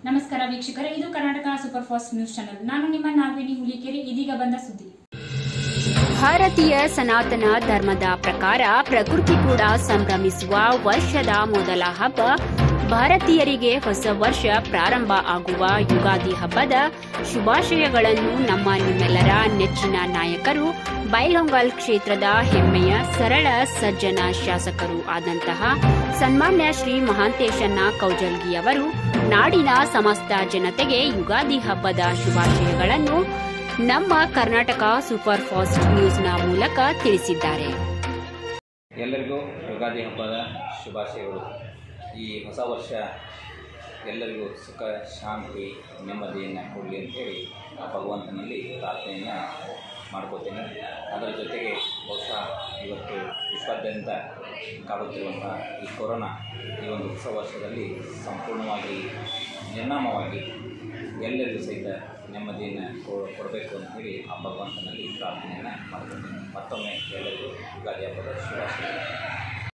ನಮಸ್ಕಾರ ವೀಕ್ಷಕರೇ ಇದು Karnataka super fast news channel ನಾನು ನಿಮ್ಮ ನಾಗವೇಣಿ ಹುಲಿಕೆರೆ ಇದೀಗ ಬಂದ ಸುದ್ದಿ ಭಾರತೀಯ ಸನಾತನ ಧರ್ಮದ ಪ್ರಕಾರ ಪ್ರಕೃತಿ ಕೂಡ ಸಂಭ್ರಮಿಸುವ ವರ್ಷದ ಮೊದಲ ಹಬ್ಬ ಭಾರತೀಯರಿಗೆ ಹೊಸ ವರ್ಷ ಪ್ರಾರಂಭ ಆಗುವ ಯುಗಾದಿ ಹಬ್ಬದ ಶುಭಾಶಯಗಳನ್ನು ನಮ್ಮ ನಿಮ್ಮೆಲ್ಲರ ನೆಚ್ಚಿನ ನಾಯಕರು ಬೈಲೊಂಗಲ್ ಕ್ಷೇತ್ರದ ಹೆಮ್ಮೆಯ ಸರಳ ಸಜ್ಜನ ಶಾಸಕರು ಆದಂತಹ ಸನ್ಮಾನ್ಯ ಶ್ರೀ ಮಹಾಂತೇಶನ್ನ ಕೌಜಲ್ಗಿಯವರು ನಾಡಿನ ಸಮಸ್ತ ಜನತೆಗೆ ಯುಗಾದಿ ಹಬ್ಬದ ಶುಭಾಶಯಗಳನ್ನು ನಮ್ಮ ಕರ್ನಾಟಕ ಸೂಪರ್ ಫಾಸ್ಟ್ ನ್ಯೂಸ್ನ ಮೂಲಕ ತಿಳಿಸಿದ್ದಾರೆ ಎಲ್ಲರಿಗೂ ಯುಗಾದಿ ಹಬ್ಬದ ಶುಭಾಶಯಗಳು ಈ ಹೊಸ ವರ್ಷ ಎಲ್ಲರಿಗೂ ಸುಖ ಶಾಂತಿ ನೆಮ್ಮದಿಯನ್ನು ಕೊಡಲಿ ಅಂತೇಳಿ ಆ ಭಗವಂತನಲ್ಲಿ ಪ್ರಾರ್ಥನೆಯನ್ನು ಮಾಡ್ಕೋತೇನೆ ಅದರ ಜೊತೆಗೆ ಬಹುಶಃ ಇವತ್ತು ವಿಶ್ವಾದ್ಯಂತ ಕಾಡುತ್ತಿರುವಂಥ ಈ ಕೊರೋನಾ ಈ ಒಂದು ಹೊಸ ವರ್ಷದಲ್ಲಿ ಸಂಪೂರ್ಣವಾಗಿ ನಿರ್ನಾಮವಾಗಿ ಎಲ್ಲರಿಗೂ ಸಹಿತ ನೆಮ್ಮದಿಯನ್ನು ಕೊ- ಕೊಡಬೇಕು ಅಂತೇಳಿ ಆ ಭಗವಂತನಲ್ಲಿ ಪ್ರಾರ್ಥನೆಯನ್ನು ಮಾಡ್ಕೊತೀನಿ ಮತ್ತೊಮ್ಮೆ ಎಲ್ಲರಿಗೂ ಯುಗಾದಿ ಹಬ್ಬದ ಶುಭಾಶಯಗಳು